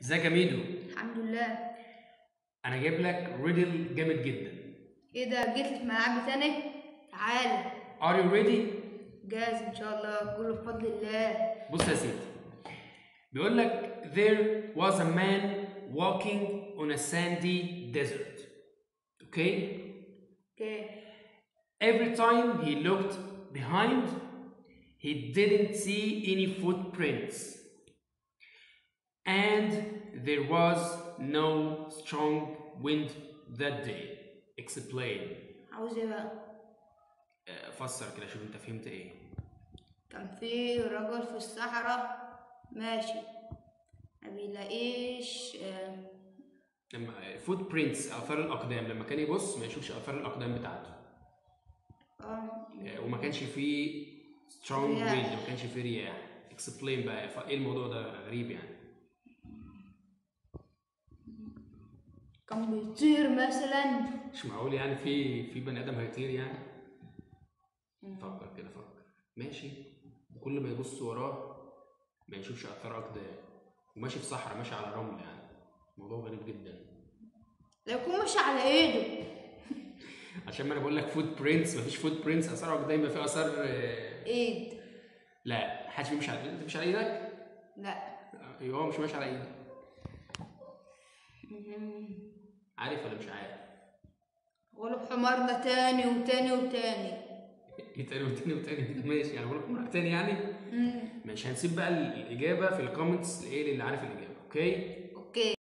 ازيك يا ميدو الحمد لله انا جايب لك ريدل جامد جدا ايه ده جيت لي في ملعبي تاني تعالى Are you ready؟ جاهز ان شاء الله كله بفضل الله بص يا سيدي بيقول لك there was a man walking on a sandy desert okay اوكي every time he looked behind he didn't see any footprints and there was no strong wind that day explain عاوز ايه بقى آه، فسر كده شوف انت فهمت ايه كان في رجل في الصحراء ماشي ما بيلاقيش آه، لما فوت برينتس اثار الاقدام لما كان يبص ما يشوفش اثار الاقدام بتاعته اه آه، وما كانش فيه سترونج رياح. ويند ما كانش فيه رياح اكسبلين بقى ف- ايه الموضوع ده غريب يعني كان بيطير مثلا مش معقول يعني في في بني ادم هيطير يعني فكر كده فكر ماشي وكل ما يبص وراه ما يشوفش اثار اقدام وماشي في صحراء ماشي على رمل يعني موضوع غريب جدا لا يكون ماشي على ايده عشان ما انا بقول لك فوت برينتس مفيش فوت برينتس اثار اقدام يبقى في اثار آه، ايد لا محدش بيمشي على انت مش على ايدك لا ايوه هو مش ماشي على ايدك عارف ولا مش عارف غلب حمارنا تاني وتاني وتاني ايه تاني وتاني وتاني ماشي يعني بقول لك مرة تاني يعني مم. مش هنسيب بقى الاجابه في الكومنتس لايه اللي عارف الاجابه اوكي